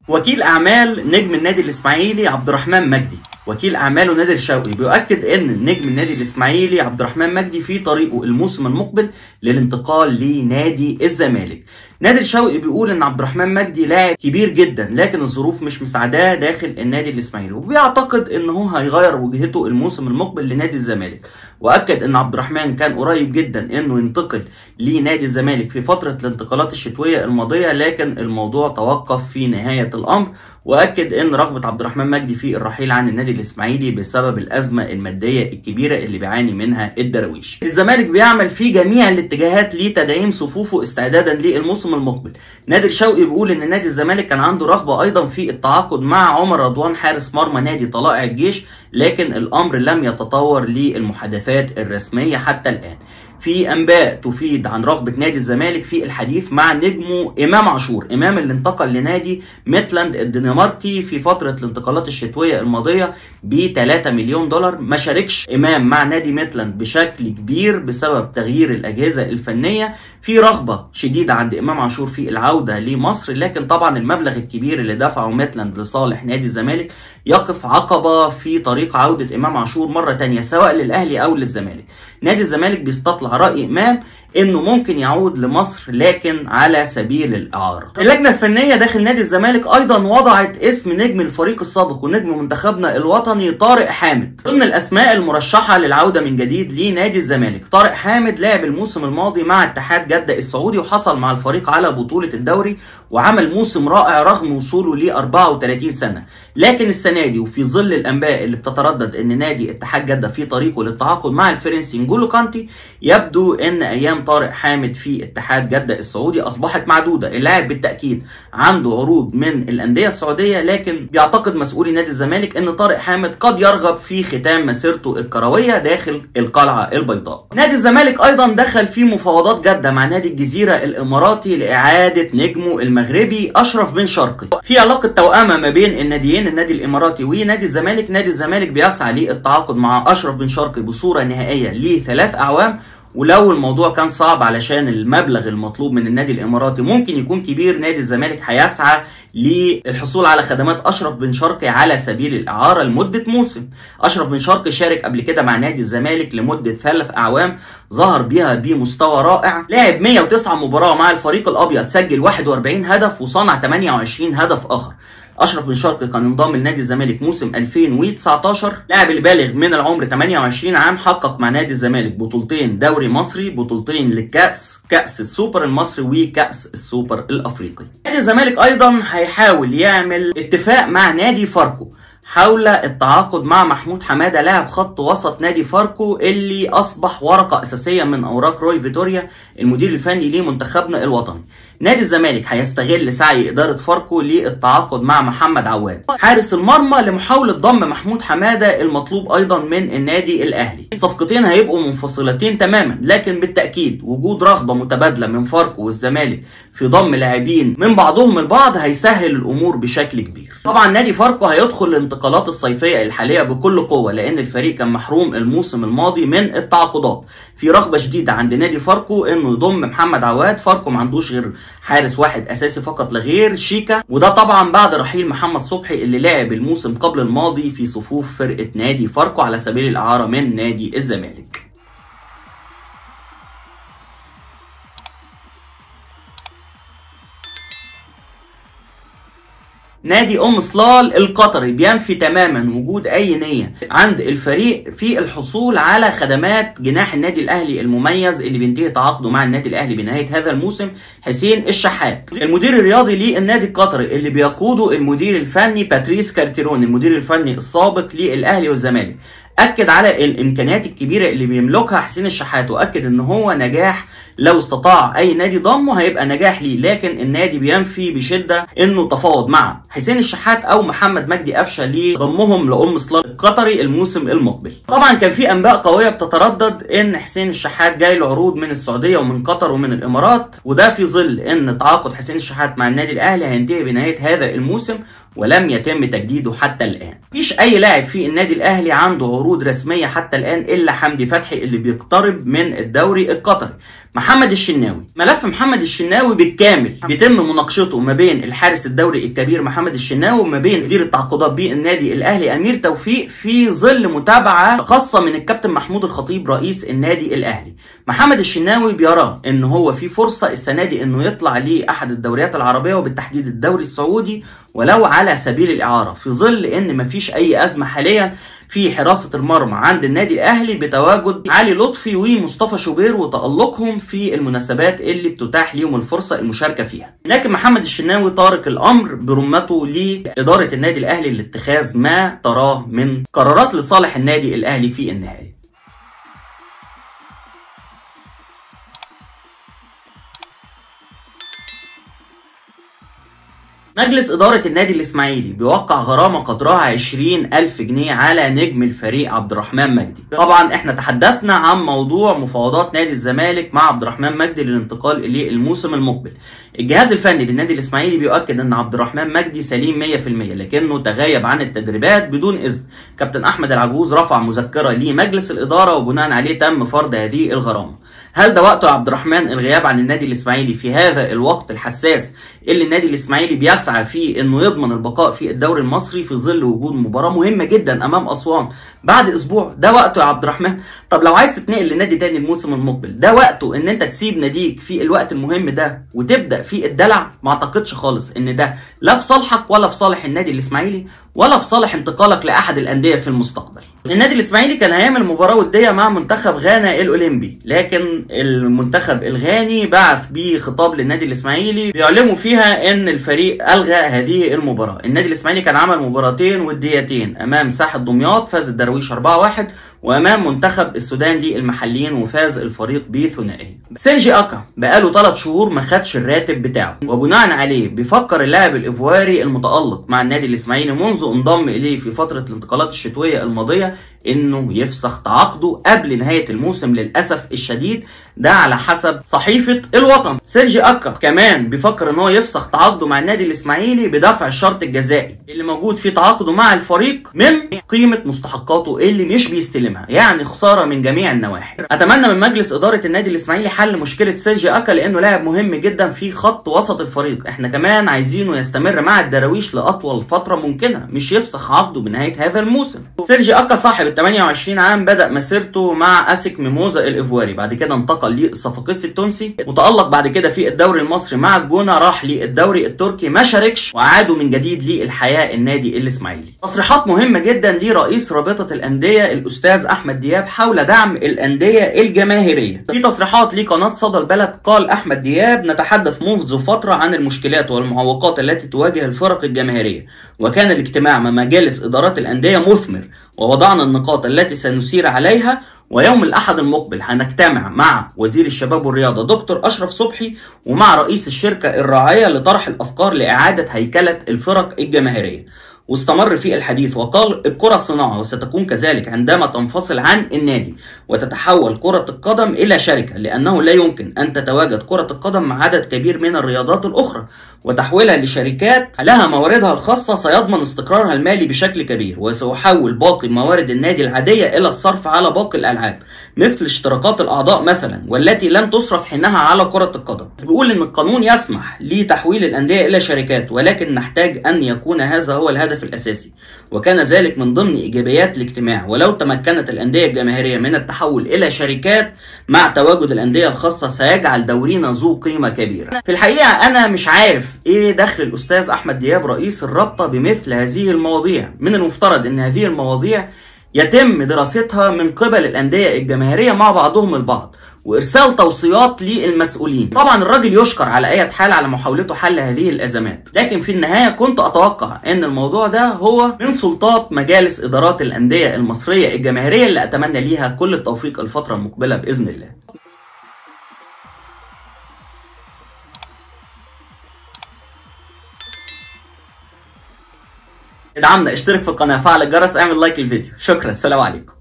وكيل اعمال نجم النادي الاسماعيلي عبد الرحمن مجدي وكيل اعماله نادر شوقي بيؤكد ان نجم النادي الاسماعيلي عبد الرحمن مجدي في طريقه الموسم المقبل للانتقال لنادي الزمالك نادر شوقي بيقول ان عبد الرحمن مجدي لاعب كبير جدا لكن الظروف مش مساعداه داخل النادي الاسماعيلي وبيعتقد ان هو هيغير وجهته الموسم المقبل لنادي الزمالك واكد ان عبد الرحمن كان قريب جدا انه ينتقل لنادي الزمالك في فتره الانتقالات الشتويه الماضيه لكن الموضوع توقف في نهايه الامر واكد ان رغبه عبد الرحمن مجدي في الرحيل عن النادي الاسماعيلي بسبب الازمه الماديه الكبيره اللي بيعاني منها الدراويش. الزمالك بيعمل في جميع الاتجاهات لتدعيم صفوفه استعدادا للموسم المقبل. نادر شوقي بيقول ان نادي الزمالك كان عنده رغبه ايضا في التعاقد مع عمر رضوان حارس مرمى نادي طلائع الجيش لكن الامر لم يتطور للمحادثات الرسميه حتى الان. في انباء تفيد عن رغبه نادي الزمالك في الحديث مع نجمه امام عاشور امام اللي انتقل لنادي ميتلاند الدنماركي في فتره الانتقالات الشتويه الماضيه ب 3 مليون دولار ما شاركش امام مع نادي ميتلاند بشكل كبير بسبب تغيير الاجهزه الفنيه في رغبه شديده عند امام عاشور في العوده لمصر لكن طبعا المبلغ الكبير اللي دفعه ميتلاند لصالح نادي الزمالك يقف عقبه في طريق عوده امام عاشور مره ثانيه سواء للاهلي او للزمالك نادي الزمالك بيستطلع راي امام انه ممكن يعود لمصر لكن على سبيل الاعاره. اللجنه الفنيه داخل نادي الزمالك ايضا وضعت اسم نجم الفريق السابق ونجم منتخبنا الوطني طارق حامد ضمن الاسماء المرشحه للعوده من جديد لنادي الزمالك. طارق حامد لعب الموسم الماضي مع اتحاد جده السعودي وحصل مع الفريق على بطوله الدوري وعمل موسم رائع رغم وصوله ل 34 سنه. لكن السنه دي وفي ظل الانباء اللي بتتردد ان نادي اتحاد جده في طريقه للتعاقد مع الفرنسي نجولو كانتي يبدو ان ايام طارق حامد في اتحاد جدة السعودي أصبحت معدودة اللاعب بالتأكيد عنده عروض من الأندية السعودية لكن بيعتقد مسؤولي نادي الزمالك أن طارق حامد قد يرغب في ختام مسيرته الكروية داخل القلعة البيضاء نادي الزمالك أيضا دخل في مفاوضات جدة مع نادي الجزيرة الإماراتي لإعادة نجمه المغربي أشرف بن شرقي في علاقة توأمة ما بين الناديين النادي الإماراتي ونادي الزمالك نادي الزمالك بيسعى للتعاقد مع أشرف بن شرقي بصورة نهائية لثلاث أعوام ولو الموضوع كان صعب علشان المبلغ المطلوب من النادي الاماراتي ممكن يكون كبير نادي الزمالك هيسعى للحصول على خدمات اشرف بن شرقي على سبيل الاعاره لمده موسم اشرف بن شرقي شارك قبل كده مع نادي الزمالك لمده ثلاث اعوام ظهر بيها بمستوى رائع لعب 109 مباراه مع الفريق الابيض سجل 41 هدف وصنع 28 هدف اخر اشرف بن شرقي كان انضم لنادي الزمالك موسم 2019 لاعب البالغ من العمر 28 عام حقق مع نادي الزمالك بطولتين دوري مصري بطولتين للكاس كاس السوبر المصري وكاس السوبر الافريقي نادي الزمالك ايضا هيحاول يعمل اتفاق مع نادي فاركو حول التعاقد مع محمود حماده لاعب خط وسط نادي فاركو اللي اصبح ورقه اساسيه من اوراق روي فيتوريا المدير الفني لمنتخبنا الوطني نادي الزمالك هيستغل سعي إدارة فاركو للتعاقد مع محمد عواد حارس المرمى لمحاولة ضم محمود حمادة المطلوب أيضا من النادي الأهلي صفقتين هيبقوا منفصلتين تماما لكن بالتأكيد وجود رغبة متبادلة من فاركو والزمالك في ضم لاعبين من بعضهم البعض هيسهل الأمور بشكل كبير طبعا نادي فاركو هيدخل الانتقالات الصيفية الحالية بكل قوة لأن الفريق كان محروم الموسم الماضي من التعاقدات في رغبة شديدة عند نادي فاركو انه يضم محمد عواد فاركو ما عندوش غير حارس واحد اساسي فقط لا غير شيكا وده طبعا بعد رحيل محمد صبحي اللي لعب الموسم قبل الماضي في صفوف فرقه نادي فاركو على سبيل الاعاره من نادي الزمالك نادي ام صلال القطري بينفي تماما وجود اي نيه عند الفريق في الحصول على خدمات جناح النادي الاهلي المميز اللي بينتهي تعاقده مع النادي الاهلي بنهايه هذا الموسم حسين الشحات المدير الرياضي للنادي القطري اللي بيقوده المدير الفني باتريس كارتيرون المدير الفني السابق للاهلي والزمالك اكد على الامكانيات الكبيره اللي بيملكها حسين الشحات واكد ان هو نجاح لو استطاع اي نادي ضمه هيبقى نجاح ليه لكن النادي بينفي بشده انه تفاوض مع حسين الشحات او محمد مجدي قفشه لضمهم لام صلال القطري الموسم المقبل طبعا كان في انباء قويه بتتردد ان حسين الشحات جاي له عروض من السعوديه ومن قطر ومن الامارات وده في ظل ان تعاقد حسين الشحات مع النادي الاهلي هينتهي بنهايه هذا الموسم ولم يتم تجديده حتى الان مفيش اي لاعب في النادي الاهلي عنده عروض رسميه حتى الان الا حمدي فتحي اللي بيقترب من الدوري القطري محمد الشناوي ملف محمد الشناوي بالكامل بيتم مناقشته ما بين الحارس الدوري الكبير محمد الشناوي وما بين مدير التعاقدات بالنادي الاهلي امير توفيق في ظل متابعه خاصه من الكابتن محمود الخطيب رئيس النادي الاهلي محمد الشناوي بيرى ان هو في فرصه السنه دي انه يطلع لاحد الدوريات العربيه وبالتحديد الدوري السعودي ولو على سبيل الاعاره في ظل ان مفيش اي ازمه حاليا في حراسة المرمى عند النادي الأهلي بتواجد علي لطفي ومصطفى شوبير وتألقهم في المناسبات اللي بتتاح ليهم الفرصة المشاركة فيها لكن محمد الشناوي طارق الأمر برمته لإدارة النادي الأهلي لاتخاذ ما تراه من قرارات لصالح النادي الأهلي في النهاية مجلس إدارة النادي الإسماعيلي بيوقع غرامة قدرها 20 ألف جنيه على نجم الفريق عبد الرحمن مجدي طبعا احنا تحدثنا عن موضوع مفاوضات نادي الزمالك مع عبد الرحمن مجدي للانتقال إليه الموسم المقبل الجهاز الفني للنادي الإسماعيلي بيؤكد أن عبد الرحمن مجدي سليم 100% لكنه تغيب عن التدريبات بدون إذن كابتن أحمد العجوز رفع مذكرة لمجلس الإدارة وبناء عليه تم فرض هذه الغرامة هل ده وقته يا عبد الرحمن الغياب عن النادي الاسماعيلي في هذا الوقت الحساس اللي النادي الاسماعيلي بيسعى فيه انه يضمن البقاء في الدوري المصري في ظل وجود مباراه مهمه جدا امام اسوان بعد اسبوع ده وقته يا عبد الرحمن طب لو عايز تتنقل لنادي تاني الموسم المقبل ده وقته ان انت تسيب ناديك في الوقت المهم ده وتبدا في الدلع ما اعتقدش خالص ان ده لا في صالحك ولا في صالح النادي الاسماعيلي ولا في صالح انتقالك لاحد الانديه في المستقبل النادي الاسماعيلي كان هيعمل مباراه وديه مع منتخب غانا الاولمبي لكن المنتخب الغاني بعث بخطاب للنادي الاسماعيلي بيعلموا فيها ان الفريق الغى هذه المباراه النادي الاسماعيلي كان عمل مباراتين وديتين امام ساحل دمياط فاز الدراويش 4-1 وامام منتخب السودان للمحليين وفاز الفريق بثنائي سيرجي اكا بقاله 3 شهور ما خدش الراتب بتاعه وبناء عليه بيفكر اللاعب الايفواري المتالق مع النادي الاسماعيلي منذ انضم اليه في فتره الانتقالات الشتويه الماضيه انه يفسخ تعاقده قبل نهايه الموسم للاسف الشديد ده على حسب صحيفه الوطن سيرجي اكا كمان بيفكر ان هو يفسخ تعاقده مع النادي الاسماعيلي بدفع الشرط الجزائي اللي موجود في تعاقده مع الفريق من قيمه مستحقاته اللي مش بيستلمها يعني خساره من جميع النواحي اتمنى من مجلس اداره النادي الاسماعيلي حل مشكله سيرجي اكا لانه لاعب مهم جدا في خط وسط الفريق احنا كمان عايزينه يستمر مع الدراويش لاطول فتره ممكنه مش يفسخ عقده بنهايه هذا الموسم سيرجي اكا صاحب 28 عام بدأ مسيرته مع أسك ميموزا الإيفواري بعد كده انتقل للصفاقسي التونسي وتألق بعد كده في الدوري المصري مع الجونة راح للدوري التركي ما شاركش وعادوا من جديد للحياة النادي الإسماعيلي تصريحات مهمة جدا لرئيس رابطة الأندية الأستاذ أحمد دياب حول دعم الأندية الجماهيرية في تصريحات لقناة صدى البلد قال أحمد دياب نتحدث منذ فترة عن المشكلات والمعوقات التي تواجه الفرق الجماهيرية وكان الاجتماع مع مجالس إدارات الأندية مثمر ووضعنا النقاط التي سنسير عليها ويوم الأحد المقبل هنجتمع مع وزير الشباب والرياضة دكتور أشرف صبحي ومع رئيس الشركة الراعية لطرح الأفكار لإعادة هيكلة الفرق الجماهيرية واستمر في الحديث وقال الكرة صناعة وستكون كذلك عندما تنفصل عن النادي وتتحول كرة القدم إلى شركة لأنه لا يمكن أن تتواجد كرة القدم مع عدد كبير من الرياضات الأخرى وتحويلها لشركات لها مواردها الخاصة سيضمن استقرارها المالي بشكل كبير وسيحول باقي موارد النادي العادية إلى الصرف على باقي الألعاب مثل اشتراكات الأعضاء مثلا والتي لم تصرف حينها على كرة القدم بيقول إن القانون يسمح لتحويل الأندية إلى شركات ولكن نحتاج أن يكون هذا هو الهدف الأساسي وكان ذلك من ضمن إيجابيات الاجتماع ولو تمكنت الأندية الجماهيرية من التحول إلى شركات مع تواجد الأندية الخاصة سيجعل دورينا ذو قيمة كبيرة في الحقيقة أنا مش عارف إيه دخل الأستاذ أحمد دياب رئيس الرابطة بمثل هذه المواضيع من المفترض أن هذه المواضيع يتم دراستها من قبل الأندية الجماهيرية مع بعضهم البعض وارسال توصيات للمسؤولين طبعا الراجل يشكر على اي حال على محاولته حل هذه الازمات لكن في النهايه كنت اتوقع ان الموضوع ده هو من سلطات مجالس ادارات الانديه المصريه الجماهيريه اللي اتمنى ليها كل التوفيق الفتره المقبله باذن الله ادعمنا اشترك في القناه فعل الجرس اعمل لايك للفيديو شكرا سلام عليكم